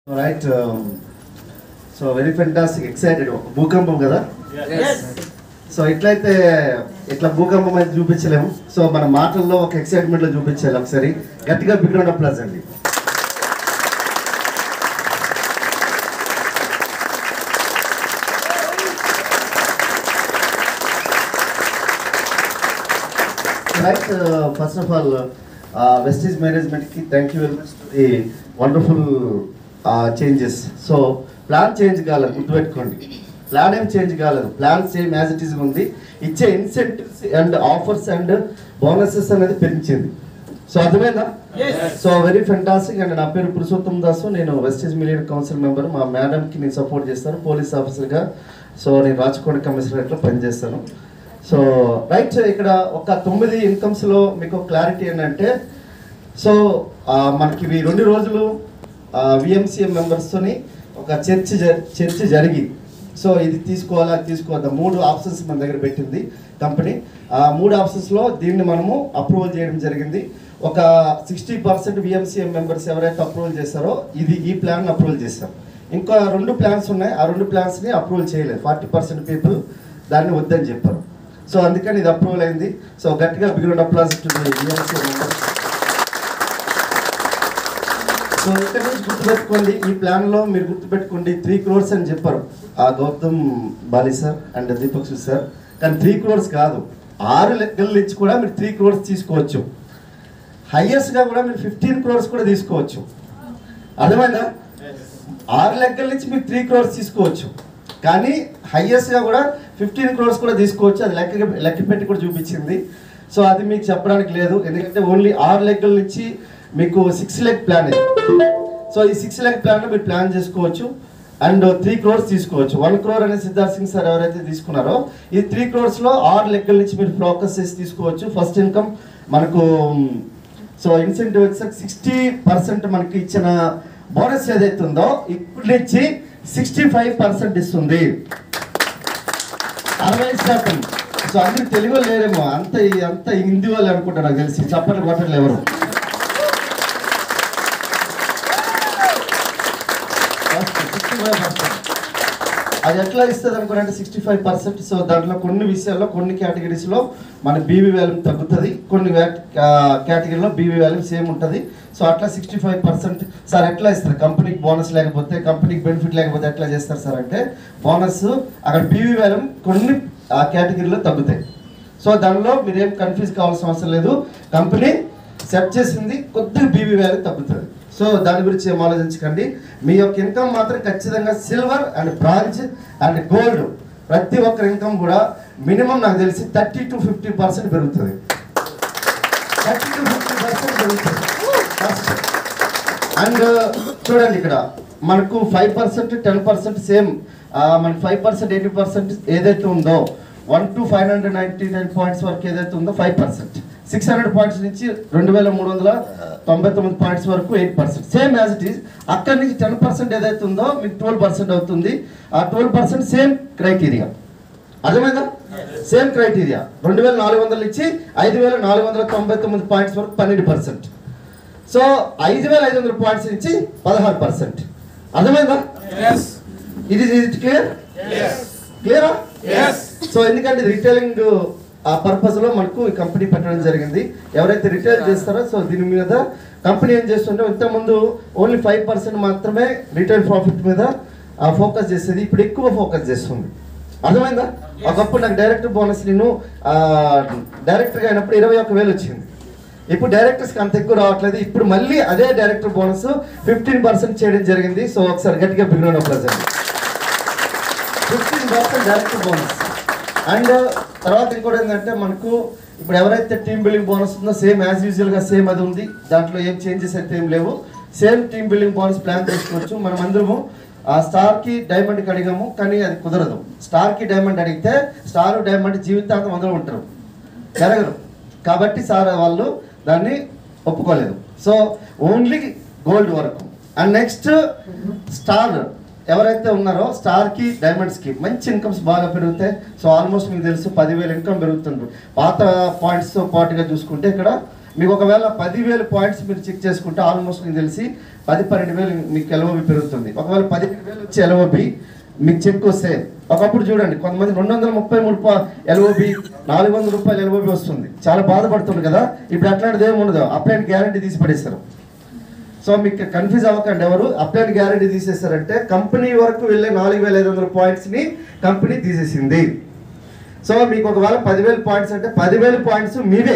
right so very fantastic excited భూకంపం కదా so ఇట్లయితే ఇట్లా భూకంపం అయితే చూపించలేము సో మన మాటల్లో ఒక ఎక్సైట్మెంట్ లో చూపించాలి ఒకసారి గట్టిగా బిగ్రౌండ్ ప్లస్ అండి right first of all Vestige మేనేజ్మెంట్కి thank you very much the wonderful changes so plan change కాలేదు గుర్తుపెట్టుకోండి ప్లాన్ ఏం చేంజ్ కాలేదు plan same as it is ఉంది ఇచ్చే incentives and offers and bonuses అనేది పెంచింది సో అర్థమైందా సో వెరీ ఫెంటాస్టిక్ అండ్ నా పేరు పురుషోత్తం దాసు నేను వెస్టేజ్ మిలియన్ కౌన్సిల్ మెంబర్ మా మేడంకి నేను సపోర్ట్ చేస్తాను పోలీస్ ఆఫీసర్గా సో నేను రాచకోట కమిషనరేట్లో పనిచేస్తాను సో రైట్ ఇక్కడ ఒక తొమ్మిది ఇన్కమ్స్లో మీకు క్లారిటీ ఏంటంటే సో ఆ, మనకి ఇవి రెండు రోజులు విఎంసీఎం మెంబర్స్తోని ఒక చర్చ జ- చర్చ జరిగి సో ఇది తీసుకోవాలా అది తీసుకోవద్దా మూడు ఆప్షన్స్ మన దగ్గర పెట్టింది కంపెనీ ఆ మూడు ఆప్షన్స్లో దీన్ని మనము అప్రూవల్ చేయడం జరిగింది ఒక సిక్స్టీ పర్సెంట్ విఎంసీఎం మెంబర్స్ ఎవరైతే అప్రూవల్ చేస్తారో ఇది ఈ ప్లాన్ అప్రూవల్ చేస్తాం ఇంకా రెండు ప్లాన్స్ ఉన్నాయి ఆ రెండు ప్లాన్స్ని అప్రూవల్ చేయలేదు ఫార్టీ పర్సెంట్ పీపుల్ దాన్ని వద్దని చెప్పారు సో అందుకని ఇది అప్రూవల్ అయింది సో గట్టిగా big round applause to VMCM members so ఇక్కడ నుంచి గుర్తుపెట్టుకోండి ఈ ప్లాన్ లో మీరు గుర్తుపెట్టుకోండి త్రీ క్రోర్స్ అని చెప్పారు ఆ గౌతమ్ బాలి సార్ అండ్ దీపక్ సు సార్ కానీ త్రీ క్రోర్స్ కాదు ఆరు లెక్కల నుంచి కూడా మీరు త్రీ క్రోర్స్ తీసుకోవచ్చు హైయెస్ట్ గా కూడా మీరు ఫిఫ్టీన్ క్రోర్స్ కూడా తీసుకోవచ్చు అర్థమైందా ఆరు లెక్కల నుంచి మీరు త్రీ క్రోర్స్ తీసుకోవచ్చు కానీ హైయెస్ట్ గా కూడా ఫిఫ్టీన్ క్రోర్స్ కూడా తీసుకోవచ్చు అది లెక్క లెక్క పెట్టి కూడా చూపించింది సో అది మీకు చెప్పడానికి లేదు ఎందుకంటే ఓన్లీ ఆరు లెక్కల నుంచి మీకు సిక్స్ లెగ్ ప్లాన్ ఇది సో ఈ సిక్స్ లెగ్ ప్లాన్ మీరు ప్లాన్ చేసుకోవచ్చు అండ్ త్రీ క్రోర్స్ తీసుకోవచ్చు వన్ క్రోర్ అనే సిద్ధార్థ్ సింగ్ సార్ ఎవరైతే తీసుకున్నారో ఈ త్రీ క్రోర్స్ లో ఆరు లెక్కల నుంచి మీరు ఫోకస్ చేసి తీసుకోవచ్చు ఫస్ట్ ఇన్కమ్ మనకు సో ఇన్సెంటివ్ వచ్చేసరికి సిక్స్టీ పర్సెంట్ మనకి ఇచ్చిన బోనస్ ఏదైతే ఉందో ఇప్పటి నుంచి సిక్స్టీ ఫైవ్ పర్సెంట్ ఇస్తుంది అరవై శాతం సో అందరికి తెలుగు లేరేమో అంత అంత హిందీ వాళ్ళు అనుకుంటా నాకు తెలిసి చప్పట్లు కొట్టట్లు ఎవరు సిక్స్టీ ఫైవ్ పర్సెంట్ అది ఎట్లా ఇస్తుంది అనుకున్నారంటే సిక్స్టీ ఫైవ్ పర్సెంట్ సో దాంట్లో కొన్ని విషయాల్లో కొన్ని కేటగిరీస్లో మన బీవీ వాల్యూ తగ్గుతుంది కొన్ని కేటగిరీలో బీవీ వాల్యూ సేమ్ ఉంటుంది సో అట్లా సిక్స్టీ ఫైవ్ పర్సెంట్ సార్ ఎట్లా ఇస్తారు కంపెనీకి బోనస్ లేకపోతే కంపెనీకి బెనిఫిట్ లేకపోతే ఎట్లా చేస్తారు సార్ అంటే బోనస్ అక్కడ బీవీ వాల్యూ కొన్ని ఆ కేటగిరీలో తగ్గుతాయి సో దానిలో మీరేం కన్ఫ్యూజ్ కావాల్సిన అవసరం లేదు కంపెనీ సెట్ చేసింది కొద్దిగా బీవీ వాల్యూ తగ్గుతుంది సో దాని గురించి ఏం ఆలోచించకండి మీ యొక్క ఇన్కమ్ మాత్రం ఖచ్చితంగా silver and bronze and gold ప్రతి ఒక్కరి ఇన్కమ్ కూడా మినిమం నాకు తెలిసి థర్టీ టు ఫిఫ్టీ పర్సెంట్ పెరుగుతుంది థర్టీ టు ఫిఫ్టీ పర్సెంట్ పెరుగుతుంది ఫస్ట్ అండ్ చూడండి ఇక్కడ మనకు five percent ten percent same మనకి ఫైవ్ పర్సెంట్ ఎయిటీ పర్సెంట్ ఏదైతే ఉందో one to five hundred ninety nine points వరకు ఏదైతే ఉందో five percent six hundred points నుంచి రెండు వేల మూడు వందల తొంభై తొమ్మిది పాయింట్స్ వరకు eight percent same as it is అక్కడి నుంచి టెన్ పర్సెంట్ ఏదైతే ఉందో మీకు ట్వెల్వ్ పర్సెంట్ అవుతుంది ఆ ట్వెల్వ్ పర్సెంట్ సేమ్ క్రైటీరియా అర్థమైందా సేమ్ క్రైటీరియా రెండు వేల నాలుగు వందల నుంచి ఐదు వేల నాలుగు వందల తొంభై తొమ్మిది పాయింట్స్ వరకు పన్నెండు పర్సెంట్ సో ఐదు వేల ఐదు వందల పాయింట్స్ నుంచి పదహారు పర్సెంట్ అర్థమైందా ఇది క్లియర్ క్లియరా సో ఎందుకంటే రిటైలింగ్ ఆ పర్పస్ లో మనకు ఈ కంపెనీ పెట్టడం జరిగింది ఎవరైతే రిటైల్ చేస్తారో సో దీని మీద కంపెనీ ఏం చేస్తుంటే ఇంతకుముందు ఓన్లీ ఫైవ్ పర్సెంట్ మాత్రమే రిటైల్ ప్రాఫిట్ మీద ఫోకస్ చేసేది ఇప్పుడు ఎక్కువ ఫోకస్ చేస్తుంది అర్థమైందా ఒకప్పుడు నాకు డైరెక్టర్ బోనస్ నేను డైరెక్టర్గా అయినప్పుడు ఇరవై ఒక్క వేలు వచ్చింది ఇప్పుడు డైరెక్టర్స్కి అంత ఎక్కువ రావట్లేదు ఇప్పుడు మళ్ళీ అదే డైరెక్టర్ బోనస్ ఫిఫ్టీన్ పర్సెంట్ చేయడం జరిగింది సో ఒకసారి గట్టిగా బిగిన present fifteen percent director bonus and తర్వాత ఇంకోటి ఏంటంటే మనకు ఇప్పుడు ఎవరైతే టీమ్ బిల్డింగ్ బోనస్ ఉందో సేమ్ యాజ్ యూజువల్ గా సేమ్ అది ఉంది దాంట్లో ఏం చేంజెస్ అయితే ఏం లేవు same team building bonus plan చేసుకోవచ్చు మనం అందరము ఆ స్టార్ కి డైమండ్ కి అడిగాము కానీ అది కుదరదు స్టార్ కి డైమండ్ అడిగితే స్టార్ డైమండ్ జీవితాంతం అందులో ఉంటారు జరగరు కాబట్టి సార్ వాళ్ళు దాన్ని ఒప్పుకోలేదు సో ఓన్లీ గోల్డ్ వరకు అండ్ నెక్స్ట్ స్టార్ ఎవరైతే ఉన్నారో స్టార్ కి డైమండ్స్ కి మంచి ఇన్కమ్స్ బాగా పెరుగుతాయి సో ఆల్మోస్ట్ మీకు తెలుసు పదివేల ఇన్కమ్ పెరుగుతుంది పాత పాయింట్స్ తో పాటుగా చూసుకుంటే ఇక్కడ మీకు ఒకవేళ పదివేలు పాయింట్స్ మీరు చెక్ చేసుకుంటే ఆల్మోస్ట్ మీకు తెలిసి పది పన్నెండు వేలు మీకు ఎల్ఓబి పెరుగుతుంది ఒకవేళ పదిహేను వేలు వచ్చే ఎల్ఓబి మీకు చెక్ వస్తే ఒకప్పుడు చూడండి కొంతమంది రెండు వందల ముప్పై మూడు ఎల్ఓబి నాలుగు వందల రూపాయలు ఎల్ఓబి వస్తుంది చాలా బాధపడుతుంది కదా ఇప్పుడు అట్లాంటిది ఏమి ఉండదు అప్లైన్ గ్యారంటీ తీసి పడేస్తారు సో మీకు కన్ఫ్యూజ్ అవ్వకండి ఎవరు అప్లైన్ గ్యారంటీ తీసేస్తారంటే కంపెనీ వరకు వెళ్ళే నాలుగు వేల ఐదు వందల పాయింట్స్ని కంపెనీ తీసేసింది సో మీకు ఒకవేళ పదివేల పాయింట్స్ అంటే పదివేల పాయింట్స్ మీవే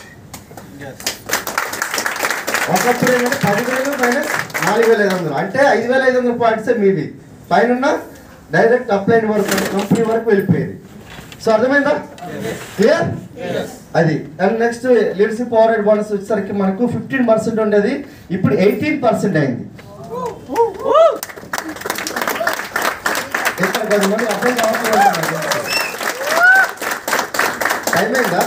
ఒకప్పుడు ఏంటంటే పదివేలు మైనస్ నాలుగు వేల ఐదు వందలు అంటే ఐదు వేల ఐదు వందల పాయింట్స్ మీవి పైన డైరెక్ట్ అప్లైన్ వరకు కంపెనీ వరకు వెళ్ళిపోయేది సో అర్థమైందా క్లియర్ అది and next leadership power bonus వచ్చేసరికి మనకు ఫిఫ్టీన్ పర్సెంట్ ఉండేది ఇప్పుడు ఎయిటీన్ పర్సెంట్ అయింది ఇక్కడ కొంతమంది అర్థం కావట్లేదు టైం అయిందా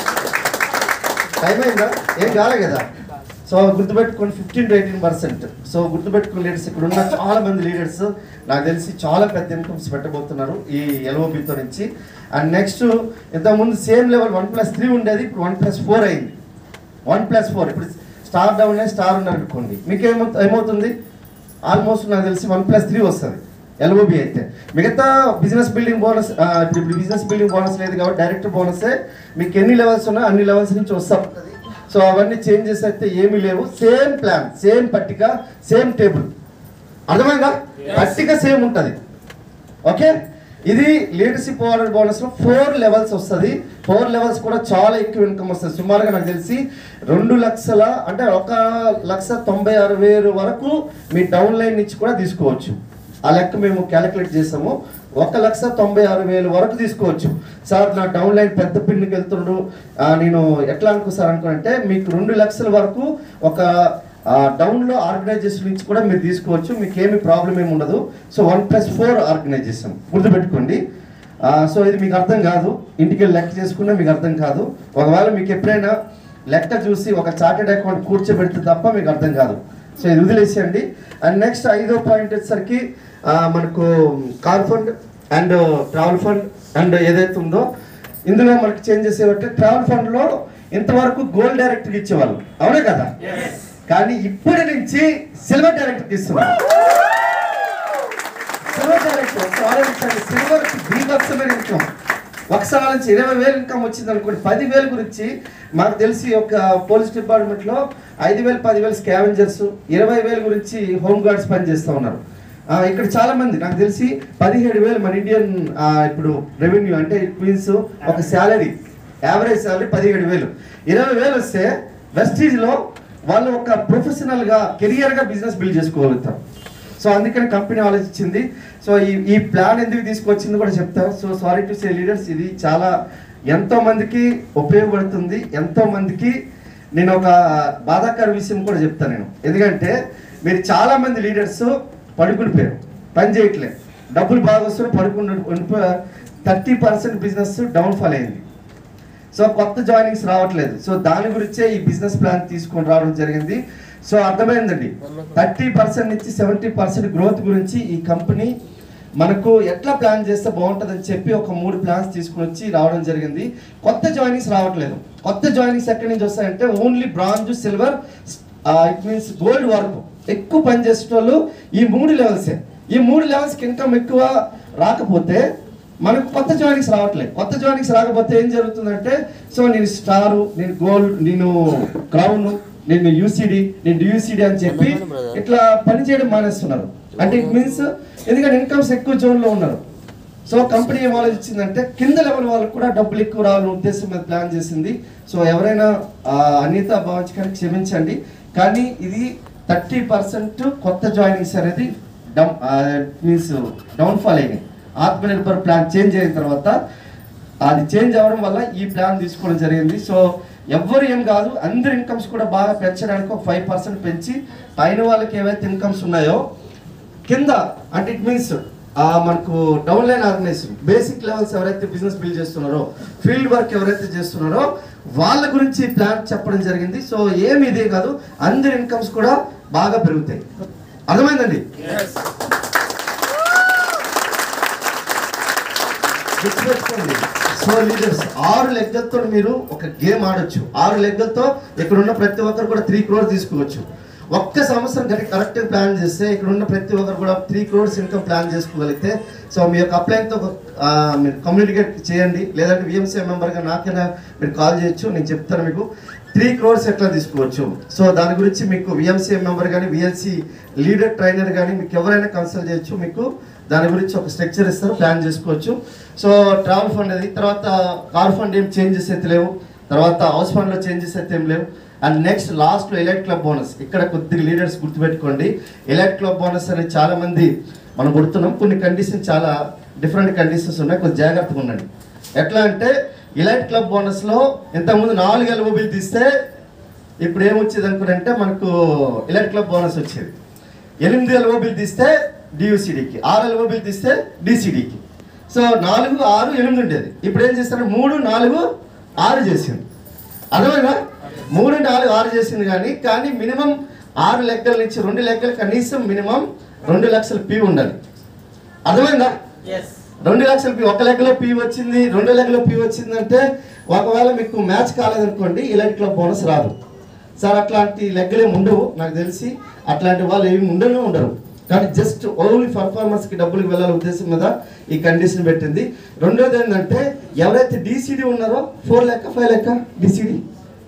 టైం అయిందా ఏం కాలే కదా సో గుర్తుపెట్టుకోండి fifteen to eighteen percent so గుర్తుపెట్టుకుని లీడర్స్ ఇక్కడ ఉన్న చాలా మంది లీడర్స్ నాకు తెలిసి చాలా పెద్ద ఇన్కమ్స్ పెట్టబోతున్నారు ఈ ఎల్ఓబితో నుంచి అండ్ నెక్స్ట్ ఇంతకుముందు same level one plus three ఉండేది ఇప్పుడు వన్ ప్లస్ ఫోర్ అయింది వన్ ప్లస్ ఫోర్ ఇప్పుడు స్టార్ డౌన్ అయ్యి స్టార్ ఉన్నారు అనుకోండి మీకు ఏమో ఏమవుతుంది ఆల్మోస్ట్ నాకు తెలిసి వన్ ప్లస్ త్రీ వస్తుంది ఎల్ఓబి అయితే మిగతా బిజినెస్ బిల్డింగ్ బోనస్ ఇప్పుడు బిజినెస్ బిల్డింగ్ బోనస్ లేదు కాబట్టి డైరెక్ట్ బోనసే మీకు ఎన్ని లెవెల్స్ ఉన్నాయో అన్ని లెవెల్స్ నుంచి వస్తా ఉంటుంది సో అవన్నీ చేంజెస్ అయితే ఏమీ లేవు సేమ్ ప్లాన్ సేమ్ పట్టిక సేమ్ టేబుల్ అర్థమైందా పట్టిక సేమ్ ఉంటుంది ఓకే ఇది లీడర్షిప్ అవార్డ్ బోనస్ లో ఫోర్ లెవెల్స్ వస్తుంది ఫోర్ లెవెల్స్ కూడా చాలా ఎక్కువ ఇన్కమ్ వస్తుంది సుమారుగా నాకు తెలిసి రెండు లక్షల అంటే ఒక లక్ష తొంభై ఆరు వేలు వరకు మీ డౌన్ లైన్ నుంచి కూడా తీసుకోవచ్చు ఆ లెక్క మేము క్యాలిక్యులేట్ చేసాము ఒక లక్ష తొంభై ఆరు వేలు వరకు తీసుకోవచ్చు సార్ నా డౌన్ లైన్ పెద్ద పిన్నికి వెళ్తుండ్రు ఆ, నేను ఎట్లా అనుకో సార్ అనుకుంటే మీకు రెండు లక్షల వరకు ఒక డౌన్లో ఆర్గనైజేషన్ నుంచి కూడా మీరు తీసుకోవచ్చు మీకు ఏమి ప్రాబ్లం ఏమి ఉండదు so one plus four organisation గుర్తుపెట్టుకోండి ఆ, సో ఇది మీకు అర్థం కాదు ఇంటికి వెళ్ళి లెక్క చేసుకున్నా మీకు అర్థం కాదు ఒకవేళ మీకు ఎప్పుడైనా లెక్క చూసి ఒక చార్టెడ్ అకౌంట్ కూర్చోబెడితే తప్ప మీకు అర్థం కాదు సో ఇది వదిలేసేయండి అండ్ నెక్స్ట్ ఐదో పాయింట్ వచ్చేసరికి ఆ, మనకు car fund and travel fund and ఏదైతే ఉందో ఇందులో మనకి చేంజెస్ ఏమంటే ట్రావెల్ ఫండ్ లో ఇంతవరకు గోల్డ్ డైరెక్టర్ ఇచ్చేవాళ్ళు అవునే కదా కానీ ఇప్పటి నుంచి సిల్వర్ డైరెక్టర్ ఇస్తున్నారు సిల్వర్ డైరెక్టర్ ఒకసారి ఆలోచించండి సిల్వర్ బీభత్సమైన ఇన్కమ్ ఒకసారి నుంచి ఇరవై వేలు ఇన్కమ్ వచ్చింది అనుకోండి పదివేలు గురించి మాకు తెలిసి ఒక పోలీస్ డిపార్ట్మెంట్ లో ఐదు వేలు పదివేలు స్కావెంజర్స్ ఇరవై వేలు గురించి హోమ్ గార్డ్స్ పని చేస్తూ ఉన్నారు ఆ, ఇక్కడ చాలా మంది నాకు తెలిసి పదిహేడు వేలు మన ఇండియన్ ఆ, ఇప్పుడు రెవెన్యూ అంటే ఇట్ మీన్స్ ఒక శాలరీ యావరేజ్ శాలరీ పదిహేడు వేలు ఇరవై వేలు వస్తే వెస్టీజ్ లో వాళ్ళు ఒక ప్రొఫెషనల్ గా కెరియర్ గా బిజినెస్ బిల్డ్ చేసుకోగలుగుతారు సో అందుకని కంపెనీ ఆలోచించింది సో ఈ ఈ ప్లాన్ ఎందుకు తీసుకొచ్చింది కూడా చెప్తాను so sorry to say leaders ఇది చాలా ఎంతో మందికి ఉపయోగపడుతుంది ఎంతో మందికి నేను ఒక బాధాకర విషయం కూడా చెప్తాను నేను ఎందుకంటే మీరు చాలా మంది లీడర్స్ పడుకునిపోయారు పని చేయట్లేదు డబ్బులు బాగా వస్తున్నారు పడుకుని థర్టీ పర్సెంట్ బిజినెస్ డౌన్ఫాల్ అయింది సో కొత్త జాయినింగ్స్ రావట్లేదు సో దాని గురించే ఈ బిజినెస్ ప్లాన్ తీసుకొని రావడం జరిగింది సో అర్థమైందండి థర్టీ పర్సెంట్ నుంచి సెవెంటీ పర్సెంట్ గ్రోత్ గురించి ఈ కంపెనీ మనకు ఎట్లా ప్లాన్ చేస్తే బాగుంటుందని చెప్పి ఒక మూడు ప్లాన్స్ తీసుకుని వచ్చి రావడం జరిగింది కొత్త జాయినింగ్స్ రావట్లేదు కొత్త జాయినింగ్స్ ఎక్కడి నుంచి వస్తాయంటే only bronze silver it means gold వరకు ఎక్కువ పని చేసే వాళ్ళు ఈ మూడు లెవెల్సే ఈ మూడు లెవెల్స్కి ఇన్కమ్ ఎక్కువ రాకపోతే మనకు కొత్త జాయినింగ్స్ రావట్లేదు కొత్త జాయినింగ్స్ రాకపోతే ఏం జరుగుతుందంటే సో నేను స్టారు నేను గోల్డ్ నేను క్రౌన్ నేను యూసిడి నేను యూసిడి అని చెప్పి ఇట్లా పని చేయడం మానేస్తున్నారు అంటే ఇట్ మీన్స్ ఎందుకంటే ఇన్కమ్స్ ఎక్కువ జోన్ లో ఉన్నారు సో కంపెనీ ఏం ఆలోచించిందంటే కింద లెవెల్ వాళ్ళకి కూడా డబ్బులు ఎక్కువ రావాలని ఉద్దేశం మీద ప్లాన్ చేసింది సో ఎవరైనా ఆ, అన్నిత భావించడానికి క్షమించండి కానీ ఇది థర్టీ పర్సెంట్ కొత్త జాయినింగ్స్ అనేది డౌన్ మీన్స్ డౌన్ఫాల్ అయినాయి ఆత్మనిర్భర్ ప్లాన్ చేంజ్ అయిన తర్వాత అది చేంజ్ అవ్వడం వల్ల ఈ ప్లాన్ తీసుకోవడం జరిగింది సో ఎవ్వరు ఏం కాదు అందరి ఇన్కమ్స్ కూడా బాగా పెంచడానికి ఒక ఫైవ్ పర్సెంట్ పెంచి పైన వాళ్ళకి ఏవైతే ఇన్కమ్స్ ఉన్నాయో కింద అంటే ఇట్ మీన్స్ మనకు down line organisation basic levels ఎవరైతే బిజినెస్ బిల్డ్ చేస్తున్నారో ఫీల్డ్ వర్క్ ఎవరైతే చేస్తున్నారో వాళ్ళ గురించి ప్లాన్ చెప్పడం జరిగింది సో ఏమి ఇదే కాదు అందరి ఇన్కమ్స్ కూడా బాగా పెరుగుతాయి అర్థమైందండి గుర్తుపెట్టుకోండి సో లీడర్స్ ఆరు లెక్కలతో మీరు ఒక గేమ్ ఆడొచ్చు ఆరు లెక్కలతో ఇక్కడ ఉన్న ప్రతి ఒక్కరు కూడా త్రీ క్రోర్ తీసుకోవచ్చు ఒక్క సంవత్సరం కనుక కరెక్ట్గా ప్లాన్ చేస్తే ఇక్కడ ఉన్న ప్రతి ఒక్కరు కూడా త్రీ క్రోర్స్ ఇన్కమ్ ప్లాన్ చేసుకోగలిగితే సో మీ యొక్క అప్లైన్తో మీరు కమ్యూనికేట్ చేయండి లేదంటే విఎంసీ మెంబర్గా నాకైనా మీరు కాల్ చేయొచ్చు నేను చెప్తాను మీకు త్రీ క్రోర్స్ ఎట్లా తీసుకోవచ్చు సో దాని గురించి మీకు విఎంసీ మెంబర్ కానీ విఎల్సీ లీడర్ ట్రైనర్ కానీ మీకు ఎవరైనా కన్సల్ట్ చేయొచ్చు మీకు దాని గురించి ఒక స్ట్రక్చర్ ఇస్తారు ప్లాన్ చేసుకోవచ్చు సో ట్రావెల్ ఫండ్ అది తర్వాత కార్ ఫండ్ ఏం చేంజెస్ అయితే లేవు తర్వాత హౌస్ ఫండ్లో చేంజెస్ అయితే ఏం లేవు అండ్ నెక్స్ట్ లాస్ట్లో ఎలైట్ క్లబ్ బోనస్ ఇక్కడ కొద్దిగా లీడర్స్ గుర్తుపెట్టుకోండి ఎలైట్ క్లబ్ బోనస్ అనేది చాలా మంది మనం కొడుతున్నాం కొన్ని కండిషన్ చాలా డిఫరెంట్ కండిషన్స్ ఉన్నాయి కొంచెం జాగ్రత్తగా ఉండండి ఎట్లా అంటే ఇలైట్ క్లబ్ బోనస్లో ఇంతకుముందు నాలుగు ఎల్ఓబీలు తీస్తే ఇప్పుడు ఏమొచ్చేది అనుకుంటే మనకు ఇలైట్ క్లబ్ బోనస్ వచ్చేది ఎనిమిది ఎల్ఓబీలు తీస్తే డియూసిడికి ఆరు ఎల్ఓబీలు తీస్తే డిసిడికి సో నాలుగు ఆరు ఎనిమిది ఉండేది ఇప్పుడు ఏం చేస్తారు మూడు నాలుగు ఆరు చేసింది అర్థమైనా మూడు నాలుగు ఆరు చేసింది కానీ కానీ మినిమం ఆరు లెక్కల నుంచి రెండు లెక్కలు కనీసం మినిమం రెండు లక్షల పీ ఉండాలి అర్థమైందా రెండు లక్షల పీ ఒక లెక్కలో పీ వచ్చింది రెండు లెక్కలో పీ వచ్చిందంటే ఒకవేళ మీకు మ్యాచ్ కాలేదనుకోండి ఇలాంటి క్లబ్ బోనస్ రాదు సార్ అట్లాంటి లెక్కలేమి ఉండవు నాకు తెలిసి అట్లాంటి వాళ్ళు ఏమి ఉండనే ఉండరు కానీ జస్ట్ ఓన్లీ పర్ఫార్మెన్స్కి డబ్బులకు వెళ్ళాల ఉద్దేశం మీద ఈ కండిషన్ పెట్టింది రెండోది ఏంటంటే ఎవరైతే డీసీడీ ఉన్నారో ఫోర్ లెక్క ఫైవ్ లెక్క DCD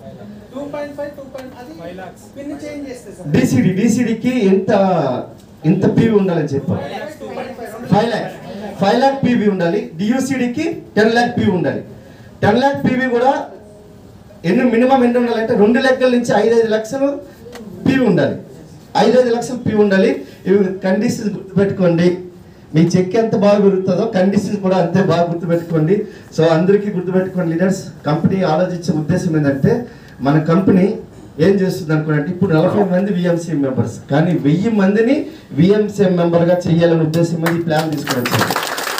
two point five two point అది పిన్ చేంజ్ చేస్తే సార్ డీసీడీ డీసీడీకి ఎంత ఇంత పీవీ ఉండాలని చెప్పారు five lakh five lakh PV ఉండాలి డియూసీడీకి టెన్ ల్యాక్ పీవీ ఉండాలి టెన్ ల్యాక్ పీవీ కూడా ఎన్ని మినిమం ఎన్ని ఉండాలంటే రెండు లెక్కల నుంచి ఐదైదు లక్షలు పీవీ ఉండాలి ఐదైదు లక్షలు పీవీ ఉండాలి ఇవి కండిషన్స్ గుర్తుపెట్టుకోండి మీ చెక్ ఎంత బాగా పెరుగుతుందో కండిషన్స్ కూడా అంతే బాగా గుర్తుపెట్టుకోండి సో అందరికీ గుర్తుపెట్టుకోండి లీడర్స్ కంపెనీ ఆలోచించే ఉద్దేశం ఏంటంటే మన కంపెనీ ఏం చేస్తుంది అనుకున్నట్టు ఇప్పుడు నలభై మంది విఎంసీ మెంబర్స్ కానీ వెయ్యి మందిని విఎంసీ మెంబర్గా చేయాలనే ఉద్దేశం మీద ఈ ప్లాన్ తీసుకుని వచ్చారు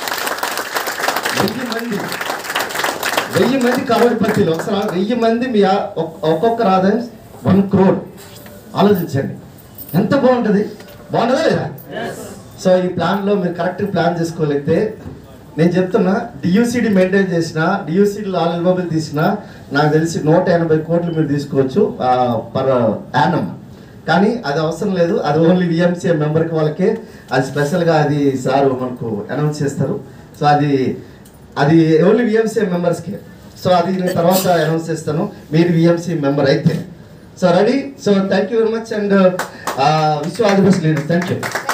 వెయ్యి మంది వెయ్యి మంది కరోడ్పతిలో ఒకసారి వెయ్యి మంది మీ ఆ- ఒక్- ఒక్కొక్కరు ఆదాయం వన్ క్రోడ్ ఆలోచించండి ఎంత బాగుంటుంది బాగుంటుందా లేదా సో ఈ ప్లాన్లో మీరు కరెక్ట్ ప్లాన్ చేసుకోగలిగితే నేను చెప్తున్నా డియూసీడీ మెయింటైన్ చేసిన డియూసీడీలో ఆల్ ఎల్బబుల్ తీసిన నాకు తెలిసి నూట ఎనభై కోట్లు మీరు తీసుకోవచ్చు పర్ యానం కానీ అది అవసరం లేదు అది ఓన్లీ విఎంసీ మెంబర్కి వాళ్ళకే అది స్పెషల్గా అది సార్ మనకు అనౌన్స్ చేస్తారు సో అది అది ఓన్లీ విఎంసీ మెంబర్స్కే సో అది నేను తర్వాత అనౌన్స్ చేస్తాను మీరు విఎంసీ మెంబర్ అయితే so ready so thank you very much and Vishwa all the best leader thank you